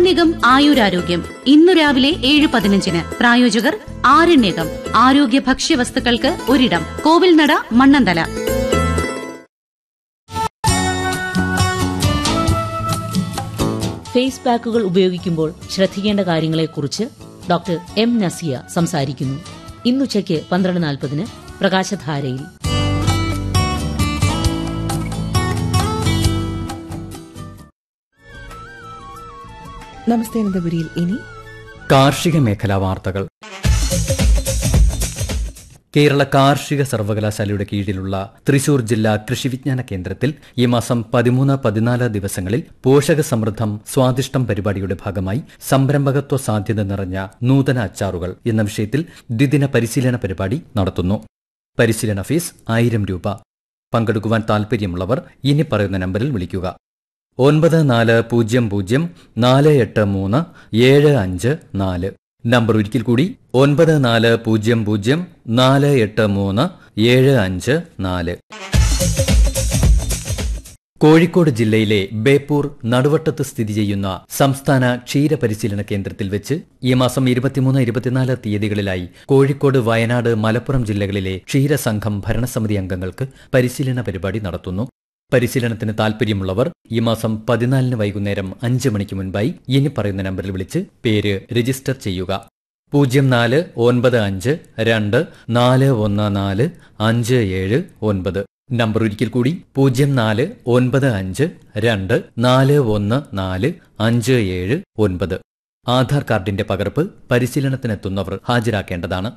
ആരണ്യകം ആയുരാരോഗ്യം ഇന്നു രാവിലെ ഏഴ് പതിനഞ്ചിന് പ്രായോജകർ ആരണ്യകം ആരോഗ്യ ഭക്ഷ്യവസ്തുക്കൾക്ക് ഒരിടം കോവിൽനട മണ്ണന്തല ഫേസ് പാക്കുകൾ ഉപയോഗിക്കുമ്പോൾ ശ്രദ്ധിക്കേണ്ട കാര്യങ്ങളെക്കുറിച്ച് ഡോക്ടർ എം നസിയ സംസാരിക്കുന്നു ഇന്നുച്ചയ്ക്ക് പന്ത്രണ്ട് നാൽപ്പതിന് പ്രകാശധാരയിൽ നമസ്തേ അനന്തപുരിയിൽ ഇനി കാർഷിക മേഖലാ വാർത്തകൾ കേരള കാർഷിക സർവകലാശാലയുടെ കീഴിലുള്ള തൃശൂർ ജില്ലാ കൃഷി വിജ്ഞാന കേന്ദ്രത്തിൽ ഈ മാസം പതിമൂന്ന് പതിനാല് ദിവസങ്ങളിൽ പോഷക സമൃദ്ധം സ്വാദിഷ്ടം പരിപാടിയുടെ ഭാഗമായി സംരംഭകത്വ സാധ്യത നിറഞ്ഞ നൂതന അച്ചാറുകൾ എന്ന വിഷയത്തിൽ ദ്വിദിന പരിശീലന പരിപാടി നടത്തുന്നു പരിശീലന ഫീസ് ആയിരം രൂപ പങ്കെടുക്കുവാൻ താൽപ്പര്യമുള്ളവർ ഇനി പറയുന്ന നമ്പറിൽ വിളിക്കുക ഒൻപത് നാല് പൂജ്യം പൂജ്യം നാല് എട്ട് മൂന്ന് ഏഴ് അഞ്ച് നാല് നമ്പർ ഒരിക്കൽ കൂടി ഒൻപത് നാല് പൂജ്യം പൂജ്യം നാല് എട്ട് മൂന്ന് ഏഴ് അഞ്ച് നാല് കോഴിക്കോട് ജില്ലയിലെ ബേപ്പൂർ നടുവട്ടത്ത് സ്ഥിതി ചെയ്യുന്ന സംസ്ഥാന ക്ഷീര പരിശീലന കേന്ദ്രത്തിൽ വെച്ച് ഈ മാസം ഇരുപത്തിമൂന്ന് ഇരുപത്തിനാല് തീയതികളിലായി കോഴിക്കോട് വയനാട് മലപ്പുറം ജില്ലകളിലെ ക്ഷീരസംഘം ഭരണസമിതി അംഗങ്ങൾക്ക് പരിശീലന പരിപാടി നടത്തുന്നു പരിശീലനത്തിന് താൽപ്പര്യമുള്ളവർ ഈ മാസം പതിനാലിന് വൈകുന്നേരം അഞ്ച് മണിക്ക് മുൻപായി ഇനി പറയുന്ന നമ്പറിൽ വിളിച്ച് പേര് രജിസ്റ്റർ ചെയ്യുക പൂജ്യം നാല് ഒൻപത് അഞ്ച് രണ്ട് നാല് ഒന്ന് നാല് അഞ്ച് ഏഴ് ഒൻപത് നമ്പർ ഒരിക്കൽ കൂടി പൂജ്യം നാല് ഒൻപത് അഞ്ച് രണ്ട് നാല് ഒന്ന് നാല് അഞ്ച് ഏഴ് ഒൻപത് ആധാർ കാർഡിന്റെ പകർപ്പ് പരിശീലനത്തിനെത്തുന്നവർ ഹാജരാക്കേണ്ടതാണ്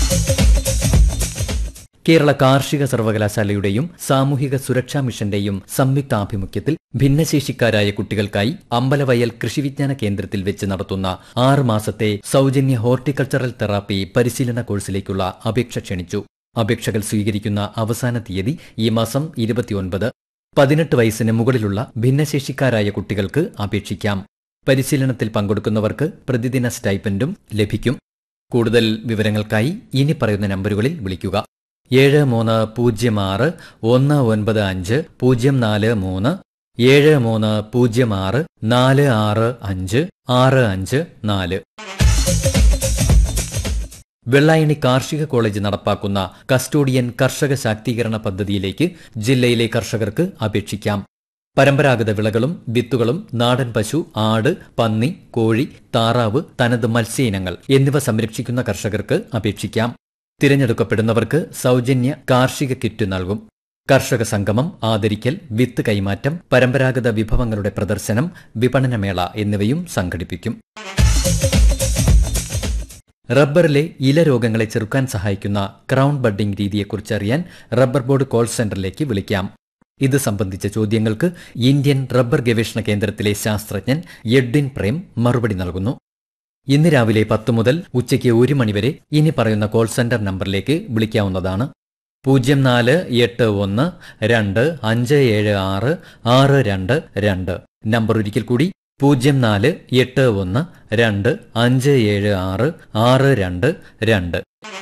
കേരള കാർഷിക സർവകലാശാലയുടെയും സാമൂഹിക സുരക്ഷാ മിഷന്റെയും സംയുക്ത ആഭിമുഖ്യത്തിൽ ഭിന്നശേഷിക്കാരായ കുട്ടികൾക്കായി അമ്പലവയൽ കൃഷിവിജ്ഞാന കേന്ദ്രത്തിൽ വെച്ച് നടത്തുന്ന ആറ് മാസത്തെ സൗജന്യ ഹോർട്ടിക്കൾച്ചറൽ തെറാപ്പി പരിശീലന കോഴ്സിലേക്കുള്ള അപേക്ഷ ക്ഷണിച്ചു അപേക്ഷകൾ സ്വീകരിക്കുന്ന അവസാന തീയതി ഈ മാസം ഇരുപത്തിയൊൻപത് പതിനെട്ട് വയസ്സിന് മുകളിലുള്ള ഭിന്നശേഷിക്കാരായ കുട്ടികൾക്ക് അപേക്ഷിക്കാം പരിശീലനത്തിൽ പങ്കെടുക്കുന്നവർക്ക് പ്രതിദിന സ്റ്റൈപ്പൻഡും ലഭിക്കും കൂടുതൽ വിവരങ്ങൾക്കായി ഇനി പറയുന്ന നമ്പറുകളിൽ വിളിക്കുക ഏഴ് മൂന്ന് പൂജ്യം ആറ് ഒന്ന് ഒൻപത് അഞ്ച് പൂജ്യം നാല് മൂന്ന് ഏഴ് മൂന്ന് പൂജ്യം ആറ് നാല് ആറ് അഞ്ച് ആറ് അഞ്ച് നാല് വെള്ളായണി കാർഷിക കോളേജ് നടപ്പാക്കുന്ന കസ്റ്റോഡിയൻ കർഷക ശാക്തീകരണ പദ്ധതിയിലേക്ക് ജില്ലയിലെ കർഷകർക്ക് അപേക്ഷിക്കാം പരമ്പരാഗത വിളകളും വിത്തുകളും നാടൻ പശു ആട് പന്നി കോഴി താറാവ് തനത് മത്സ്യ ഇനങ്ങൾ എന്നിവ സംരക്ഷിക്കുന്ന കർഷകർക്ക് അപേക്ഷിക്കാം തിരഞ്ഞെടുക്കപ്പെടുന്നവർക്ക് സൗജന്യ കാർഷിക കിറ്റ് നൽകും കർഷക സംഗമം ആദരിക്കൽ വിത്ത് കൈമാറ്റം പരമ്പരാഗത വിഭവങ്ങളുടെ പ്രദർശനം വിപണനമേള എന്നിവയും സംഘടിപ്പിക്കും റബ്ബറിലെ ഇല രോഗങ്ങളെ ചെറുക്കാൻ സഹായിക്കുന്ന ക്രൗൺ ബഡ്ഡിംഗ് രീതിയെക്കുറിച്ച് അറിയാൻ റബ്ബർ ബോർഡ് കോൾ സെന്ററിലേക്ക് വിളിക്കാം ഇത് സംബന്ധിച്ച ചോദ്യങ്ങൾക്ക് ഇന്ത്യൻ റബ്ബർ ഗവേഷണ കേന്ദ്രത്തിലെ ശാസ്ത്രജ്ഞൻ എഡ്വിൻ പ്രേം മറുപടി നൽകുന്നു ഇന്ന് രാവിലെ പത്ത് മുതൽ ഉച്ചയ്ക്ക് ഒരു മണിവരെ ഇനി പറയുന്ന കോൾ സെന്റർ നമ്പറിലേക്ക് വിളിക്കാവുന്നതാണ് പൂജ്യം നാല് എട്ട് ഒന്ന് രണ്ട് അഞ്ച് ഏഴ് ആറ് ആറ് രണ്ട് രണ്ട് നമ്പർ ഒരിക്കൽ കൂടി പൂജ്യം നാല് എട്ട് ഒന്ന് രണ്ട് അഞ്ച് ഏഴ് ആറ് ആറ് രണ്ട് രണ്ട്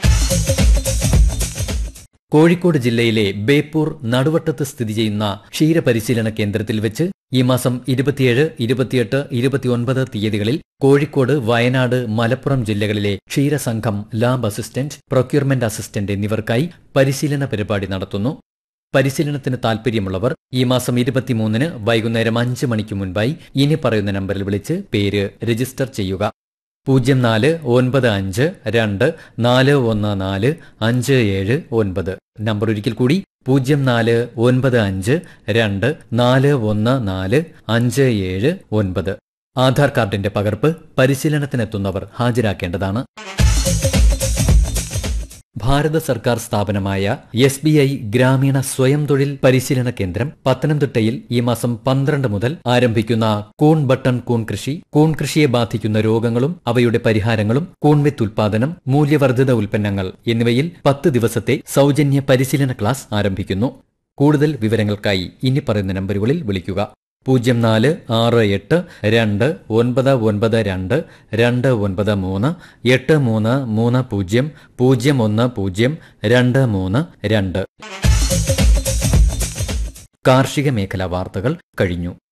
കോഴിക്കോട് ജില്ലയിലെ ബേപ്പൂർ നടുവട്ടത്ത് സ്ഥിതി ചെയ്യുന്ന ക്ഷീരപരിശീലന കേന്ദ്രത്തിൽ വെച്ച് ഈ മാസം ഇരുപത്തിയേഴ് ഇരുപത്തിയെട്ട് ഇരുപത്തിയൊൻപത് തീയതികളിൽ കോഴിക്കോട് വയനാട് മലപ്പുറം ജില്ലകളിലെ ക്ഷീരസംഘം ലാബ് അസിസ്റ്റന്റ് പ്രൊക്യൂർമെന്റ് അസിസ്റ്റന്റ് എന്നിവർക്കായി പരിശീലന പരിപാടി നടത്തുന്നു പരിശീലനത്തിന് താൽപ്പര്യമുള്ളവർ ഈ മാസം ഇരുപത്തിമൂന്നിന് വൈകുന്നേരം അഞ്ച് മണിക്ക് മുൻപായി ഇനി പറയുന്ന നമ്പറിൽ വിളിച്ച് പേര് രജിസ്റ്റർ ചെയ്യുക പൂജ്യം നാല് ഒൻപത് അഞ്ച് രണ്ട് നാല് ഒന്ന് നാല് അഞ്ച് ഏഴ് ഒൻപത് നമ്പർ ഒരിക്കൽ കൂടി പൂജ്യം നാല് ഒൻപത് അഞ്ച് രണ്ട് നാല് ഒന്ന് നാല് അഞ്ച് ഏഴ് ഒൻപത് ആധാർ കാർഡിന്റെ പകർപ്പ് പരിശീലനത്തിനെത്തുന്നവർ ഹാജരാക്കേണ്ടതാണ് ഭാരത സർക്കാർ സ്ഥാപനമായ എസ് ബി ഐ ഗ്രാമീണ സ്വയം തൊഴിൽ പരിശീലന കേന്ദ്രം പത്തനംതിട്ടയിൽ ഈ മാസം പന്ത്രണ്ട് മുതൽ ആരംഭിക്കുന്ന കൂൺ ബട്ടൺ കൂൺ കൃഷി കൂൺ കൃഷിയെ ബാധിക്കുന്ന രോഗങ്ങളും അവയുടെ പരിഹാരങ്ങളും കൂൺവിത്ത് ഉൽപാദനം മൂല്യവർദ്ധിത ഉൽപ്പന്നങ്ങൾ എന്നിവയിൽ പത്ത് ദിവസത്തെ സൗജന്യ പരിശീലന ക്ലാസ് ആരംഭിക്കുന്നു കൂടുതൽ വിവരങ്ങൾക്കായി ഇനി പറയുന്ന നമ്പറുകളിൽ വിളിക്കുക പൂജ്യം നാല് ആറ് എട്ട് രണ്ട് ഒൻപത് ഒൻപത് രണ്ട് രണ്ട് ഒൻപത് മൂന്ന് എട്ട് മൂന്ന് മൂന്ന് പൂജ്യം പൂജ്യം ഒന്ന് പൂജ്യം രണ്ട് മൂന്ന് രണ്ട് കാർഷിക മേഖലാ വാർത്തകൾ കഴിഞ്ഞു